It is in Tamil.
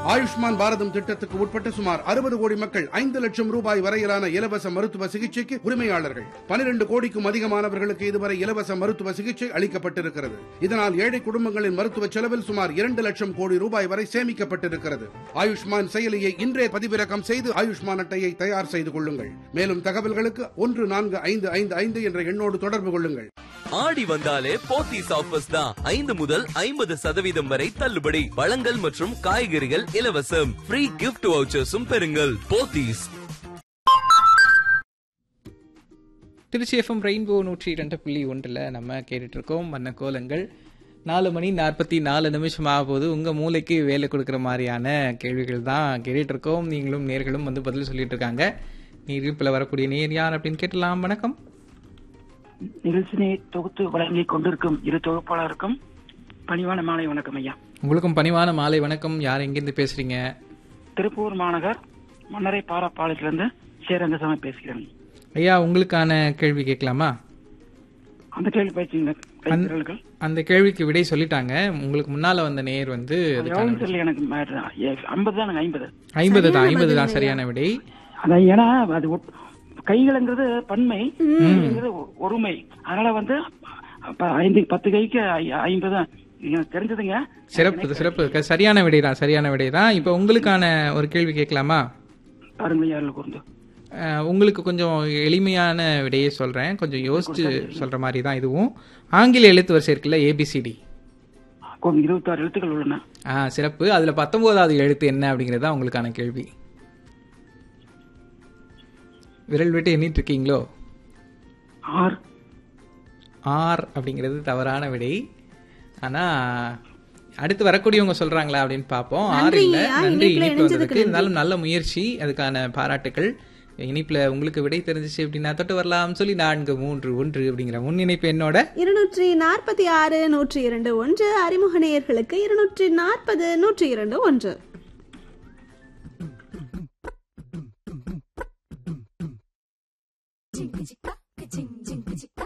ஆயுஷ்மான் பாரதம் திட்டத்துக்கு உட்பட்ட சுமார் அறுபது கோடி மக்கள் ஐந்து லட்சம் ரூபாய் வரையிலான இலவச மருத்துவ சிகிச்சைக்கு உரிமையாளர்கள் பனிரெண்டு கோடிக்கும் அதிகமானவர்களுக்கு இதுவரை இலவச மருத்துவ சிகிச்சை அளிக்கப்பட்டிருக்கிறது இதனால் ஏழை குடும்பங்களின் மருத்துவ செலவில் சுமார் இரண்டு லட்சம் கோடி ரூபாய் வரை சேமிக்கப்பட்டிருக்கிறது ஆயுஷ்மான் செயலியை இன்றே பதிவிறக்கம் செய்து ஆயுஷ்மான் அட்டையை தயார் செய்து கொள்ளுங்கள் மேலும் தகவல்களுக்கு ஒன்று நான்கு ஐந்து ஐந்து ஐந்து என்ற எண்ணோடு தொடர்பு கொள்ளுங்கள் ஆடி வந்தாலே போத்தீஸ் ஆஃபர்ஸ் தான் ஐந்து முதல் ஐம்பது சதவீதம் வரை தள்ளுபடி பழங்கள் மற்றும் காய்கறிகள் இலவசம் ஃப்ரீ கிஃப்ட் வவுச்சர்ஸும் பெறுங்கள் போத்தீஸ் திருச்சி எஃப்எம் ரெயின்போ நூற்றி இரண்டு புள்ளி ஒன்றில் நம்ம கேட்டுட்ருக்கோம் வண்ண கோலங்கள் நாலு மணி நாற்பத்தி நாலு நிமிஷம் ஆக போது உங்கள் மூளைக்கு வேலை கொடுக்குற மாதிரியான கேள்விகள் தான் கேட்டுட்டு இருக்கோம் நீங்களும் நேர்களும் வந்து பதில் சொல்லிட்டு இருக்காங்க நீரிப்பில் வரக்கூடிய நேர் யார் அப்படின்னு கேட்டலாம் வணக்கம் நிகழ்ச்சியை தொகுத்து வழங்கி கொண்டிருக்கும் இரு தொகுப்பாளருக்கும் பணிவான மாலை வணக்கம் ஐயா உங்களுக்கும் பணிவான மாலை வணக்கம் யார் எங்கேருந்து பேசுறீங்க திருப்பூர் மாநகர் மன்னரை பாராப்பாளையத்திலிருந்து சேரங்கசாமி பேசுகிறேன் ஐயா உங்களுக்கான கேள்வி கேட்கலாமா அந்த கேள்வி பயிற்சிங்க கைத்தறல்கள் அந்த கேள்விக்கு விடை சொல்லிட்டாங்க உங்களுக்கு முன்னால வந்த நேர் வந்து அது எவ்வளவு தெரியல எனக்கு ஐம்பது தானுங்க ஐம்பது ஐம்பது தான் ஐம்பது தான் சரியான விடை அதான் ஏன்னா அது ஒட்- கைகள்ங்கிறது பன்மை கைங்கிறது ஒ- ஒருமை அதனால வந்து அப்ப ஐந்து பத்து கைக்கு ஐ- ஐம்பது தான். எனக்கு தெரிஞ்சதுங்க சிறப்பு சிறப்பு க- சரியான விடை தான் சரியான விடை தான் இப்போ உங்களுக்கான ஒரு கேள்வி கேட்கலாமா பாருங்க யாரில் கூர்ந்து அஹ், உங்களுக்கு கொஞ்சம் எளிமையான விடையை சொல்றேன் கொஞ்சம் யோசிச்சு சொல்ற மாதிரி தான் இதுவும் ஆங்கில எழுத்து வரிசை இருக்குல்ல ஏபிசிடி கொஞ்சம் இருபத்தாறு எழுத்துக்கள் உள்ளன ஆ சிறப்பு அதுல பத்தொன்பதாவது எழுத்து என்ன அப்படிங்கிறது தான் உங்களுக்கான கேள்வி விரல் விட்டு எண்ணிட்டு இருக்கீங்களோ ஆர் ஆர் அப்படிங்கிறது தவறான விடை ஆனா அடுத்து வரக்கூடியவங்க சொல்றாங்களா அப்படின்னு பார்ப்போம் ஆர் இல்ல நன்றிங்கய்யா, நன்றி இணைப்புல இணைப்பு வந்ததுக்கு இணைஞ்சதுக்கு இருந்தாலும் நல்ல முயற்சி அதுக்கான பாராட்டுகள் இனிப்புல உங்களுக்கு விடை தெரிஞ்சிச்சு அப்படின்னா தொட்டு வரலாம் சொல்லி நான்கு மூன்று ஒன்று அப்படிங்கிற முன் இணைப்பு என்னோட இருநூற்றி நாற்பத்தி ஆறு நூற்றி இரண்டு ஒன்று அறிமுக நேயர்களுக்கு இருநூற்றி நாற்பது நூற்றி இரண்டு ஒன்று Ching ching ching ching ching ching